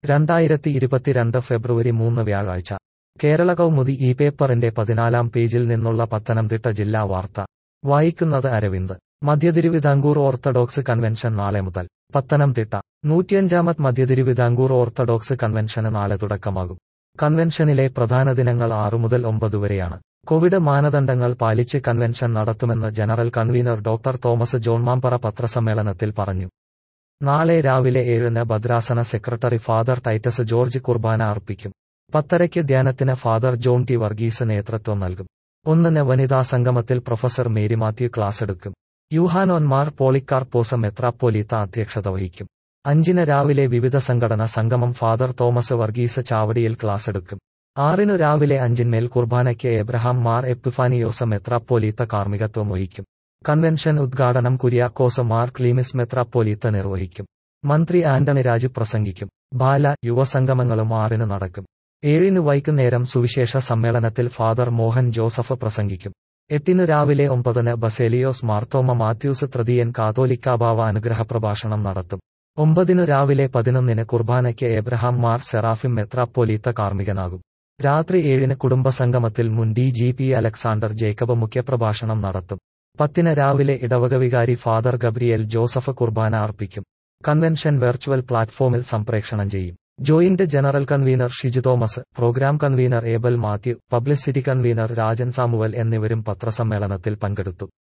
രണ്ടായിരത്തി ഇരുപത്തിരണ്ട് ഫെബ്രുവരി മൂന്ന് വ്യാഴാഴ്ച കേരള കൗമുദി ഈ പേപ്പറിന്റെ പതിനാലാം പേജിൽ നിന്നുള്ള പത്തനംതിട്ട ജില്ലാ വാർത്ത വായിക്കുന്നത് അരവിന്ദ് മധ്യതിരുവിതാംകൂർ ഓർത്തഡോക്സ് കൺവെൻഷൻ നാളെ മുതൽ പത്തനംതിട്ട നൂറ്റിയഞ്ചാമത് മധ്യതിരുവിതാംകൂർ ഓർത്തഡോക്സ് കൺവെൻഷന് നാളെ തുടക്കമാകും കൺവെൻഷനിലെ പ്രധാന ദിനങ്ങൾ ആറു മുതൽ ഒമ്പത് വരെയാണ് കോവിഡ് മാനദണ്ഡങ്ങൾ പാലിച്ച് കൺവെൻഷൻ നടത്തുമെന്ന് general convener doctor Thomas John Mampara പത്രസമ്മേളനത്തിൽ പറഞ്ഞു നാളെ രാവിലെ ഏഴിന് ഭദ്രാസന സെക്രട്ടറി ഫാദർ ടൈറ്റസ് ജോർജ് കുർബാന അർപ്പിക്കും പത്തരയ്ക്ക് ധ്യാനത്തിന് ഫാദർ ജോൺ ടി വർഗീസ് നേതൃത്വം നൽകും ഒന്നിന് വനിതാ സംഗമത്തിൽ പ്രൊഫസർ മേരി മാത്യു ക്ലാസ് എടുക്കും യൂഹാനോന്മാർ പോളിക്കാർപ്പോസ മെത്രാപ്പോലീത്ത അധ്യക്ഷത വഹിക്കും അഞ്ചിന് രാവിലെ വിവിധ സംഘടന സംഗമം ഫാദർ തോമസ് വർഗീസ് ചാവടിയിൽ ക്ലാസ് എടുക്കും ആറിനു രാവിലെ അഞ്ചിന്മേൽ കുർബാനയ്ക്ക് എബ്രഹാം മാർ എപ്പിഫാനിയോസ മെത്രാപ്പോലീത്ത കാർമ്മികത്വം വഹിക്കും കൺവെൻഷൻ ഉദ്ഘാടനം കുര്യാക്കോസ് മാർ ക്ലീമിസ് മെത്രാപ്പോലീത്ത നിർവഹിക്കും മന്ത്രി ആന്റണി രാജു പ്രസംഗിക്കും ബാല യുവസംഗമങ്ങളും ആറിന് നടക്കും ഏഴിന് വൈകുന്നേരം സുവിശേഷ സമ്മേളനത്തിൽ ഫാദർ മോഹൻ ജോസഫ് പ്രസംഗിക്കും എട്ടിന് രാവിലെ ഒമ്പതിന് ബസേലിയോസ് മാർത്തോമ മാത്യൂസ് തൃതീയൻ കാതോലിക്കാബാവ അനുഗ്രഹ പ്രഭാഷണം നടത്തും ഒമ്പതിനു രാവിലെ പതിനൊന്നിന് കുർബാനയ്ക്ക് എബ്രഹാം മാർ സെറാഫിം മെത്രാപ്പോലീത്ത കാർമ്മികനാകും രാത്രി ഏഴിന് കുടുംബസംഗമത്തിൽ മുൻ D G P Alexander Jacob മുഖ്യപ്രഭാഷണം നടത്തും പത്തിന് രാവിലെ ഇടവക വികാരി ഫാദർ ഗബ്രിയേൽ ജോസഫ് കുർബാന അർപ്പിക്കും കൺവെൻഷൻ വെർച്വൽ പ്ലാറ്റ്ഫോമിൽ സംപ്രേഷണം ചെയ്യും joint general convener Shiju Thomas programme convener Abel Mathew publicity convener Rajan Samuel എന്നിവരും പത്രസമ്മേളനത്തിൽ പങ്കെടുത്തു